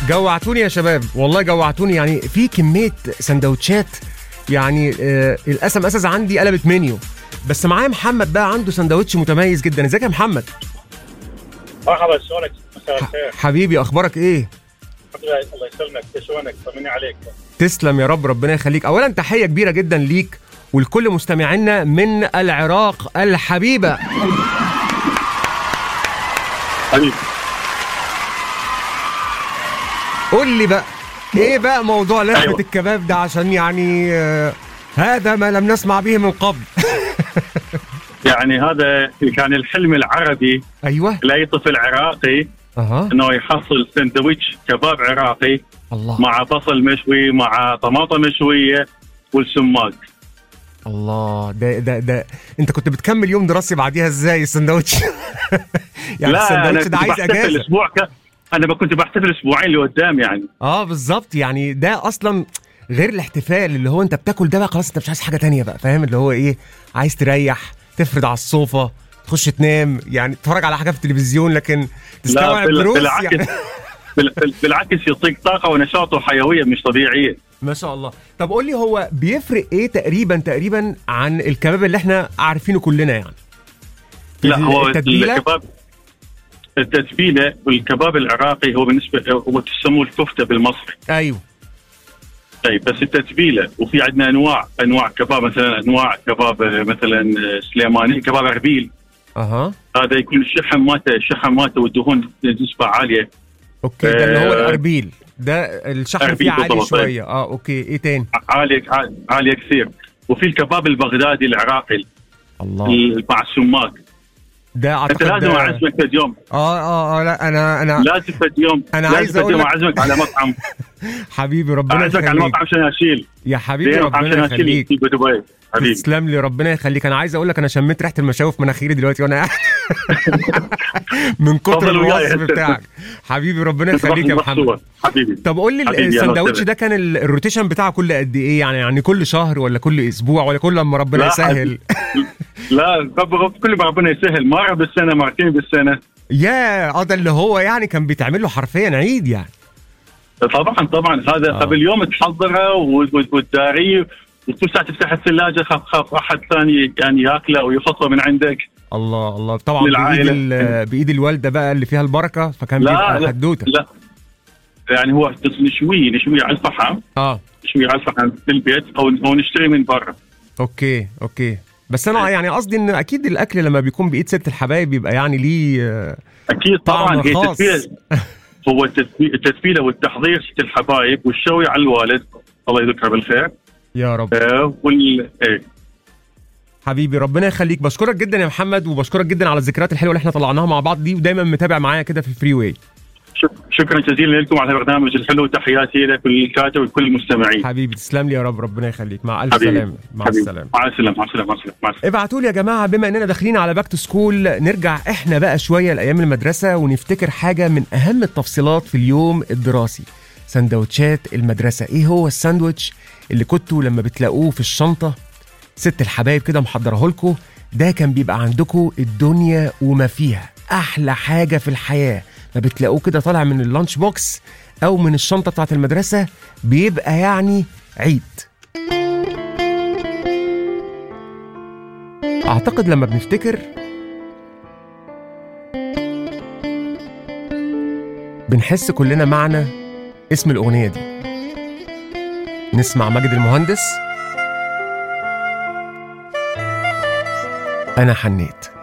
جوعتوني يا شباب والله جوعتوني يعني في كميه سندوتشات يعني آه الاس ام اس عندي قلبت منيو بس معايا محمد بقى عنده سندوتش متميز جدا ازيك يا محمد مرحبا شلونك مساء الخير حبيبي اخبارك ايه الحمد لله الله يسلمك شلونك طمني عليك تسلم يا رب ربنا يخليك اولا تحيه كبيره جدا ليك ولكل مستمعينا من العراق الحبيبه حبيبي قول لي بقى ايه بقى موضوع لحمه أيوة. الكباب ده عشان يعني آه هذا ما لم نسمع به من قبل يعني هذا كان الحلم العربي ايوه لاي طفل عراقي اها انه يحصل سندويتش كباب عراقي الله مع بصل مشوي مع طماطم مشويه والسماق الله ده ده ده انت كنت بتكمل يوم دراسي بعديها ازاي السندوتش يعني لا انا السندوتش كنت ده عايز بحتفل اجازه اسبوع ك... انا كنت بحتفل اسبوعين لقدام يعني اه بالظبط يعني ده اصلا غير الاحتفال اللي هو انت بتاكل ده بقى خلاص انت مش عايز حاجه تانية بقى فاهم اللي هو ايه عايز تريح تفرد على الصوفه تخش تنام يعني تتفرج على حاجه في التلفزيون لكن تستوعب بال- دروس بالعكس يعني بال- بال- بالعكس يعطيك طاقه ونشاط وحيويه مش طبيعيه ما شاء الله طب قول لي هو بيفرق ايه تقريبا تقريبا عن الكباب اللي احنا عارفينه كلنا يعني لا هو التتبيلة؟ الكباب التتبيله والكباب العراقي هو بالنسبه هو تسموه الكفته بالمصري ايوه طيب بس التتبيله وفي عندنا انواع انواع كباب مثلا انواع كباب آه، مثلا آه، سليماني كباب اربيل اها هذا يكون الشحم مالته الشحم مالته والدهون نسبه عاليه اوكي ده اللي هو آه، الاربيل ده الشحم فيه أربيل عالي بالضبط. شويه اه اوكي ايه تاني عاليه عاليه كثير وفي الكباب البغدادي العراقي الله ال- مع السماق ده انت اعتقد لازم ده... اعزمك فد يوم اه اه اه لا انا انا لازم فد يوم أنا لازم عايز فد أقول يوم لك- اعزمك على مطعم حبيبي ربنا اعزمك على يخليك مطعم شناشيل يا حبيبي زين مطعم ربنا شناشيل يخليك في دبي حبيبي تسلم لي ربنا يخليك انا عايز اقول لك انا شميت ريحه المشاوي في مناخيري دلوقتي وانا قاعد من كتر تفضل وياي. الوصف بتاعك حبيبي ربنا يخليك يا محمد مخصوص. حبيبي طب قول لي حبيبي، أهلا السندوتش وسهلا. ده كان ال- الروتيشن بتاعه كل قد ايه يعني يعني كل شهر ولا كل اسبوع ولا كل لما ربنا لا، يسهل لا رب- كل ما ربنا يسهل مره بالسنه مرتين بالسنه يا اه ده اللي هو يعني كان بيتعمل له حرفيا عيد يعني طبعا طبعا هذا آه. قبل يوم تحضره و- و- وتداريه وكل ساعه تفتح الثلاجه خاف خاف احد ثاني يعني ياكله ويخطه من عندك الله الله طبعا بايد للعائلة. ال- بايد الوالده بقى اللي فيها البركه فكان لا بيبقى لا, حدوته لا يعني هو نشويه نشويه على الفحم اه نشويه على الفحم في البيت او او نشتري من برا اوكي اوكي بس انا يعني قصدي ان اكيد الاكل لما بيكون بايد ست الحبايب بيبقى يعني ليه آه، اكيد طبعا طعم هي خاص. تتبيله هو التتبي- التتبيله والتحضير ست الحبايب والشوي على الوالد الله يذكره بالخير يا رب آه، وال إيه. حبيبي ربنا يخليك بشكرك جدا يا محمد وبشكرك جدا على الذكريات الحلوه اللي احنا طلعناها مع بعض دي ودايما متابع معايا كده في الفري واي شك- شكرا جزيلا لكم على البرنامج الحلو وتحياتي لكل الكاتب وكل المستمعين حبيبي تسلم لي يا رب ربنا يخليك مع الف حبيبي. سلامه مع حبيبي. السلامه مع السلامه مع السلامه مع السلامه مع السلامه ابعتوا لي يا جماعه بما اننا داخلين على باك تو سكول نرجع احنا بقى شويه لايام المدرسه ونفتكر حاجه من اهم التفصيلات في اليوم الدراسي سندوتشات المدرسه ايه هو الساندوتش اللي كنتوا لما بتلاقوه في الشنطه ست الحبايب كده محضره لكم ده كان بيبقى عندكم الدنيا وما فيها احلى حاجه في الحياه ما بتلاقوه كده طالع من اللانش بوكس او من الشنطه بتاعت المدرسه بيبقى يعني عيد اعتقد لما بنفتكر بنحس كلنا معنى اسم الاغنيه دي نسمع ماجد المهندس انا حنيت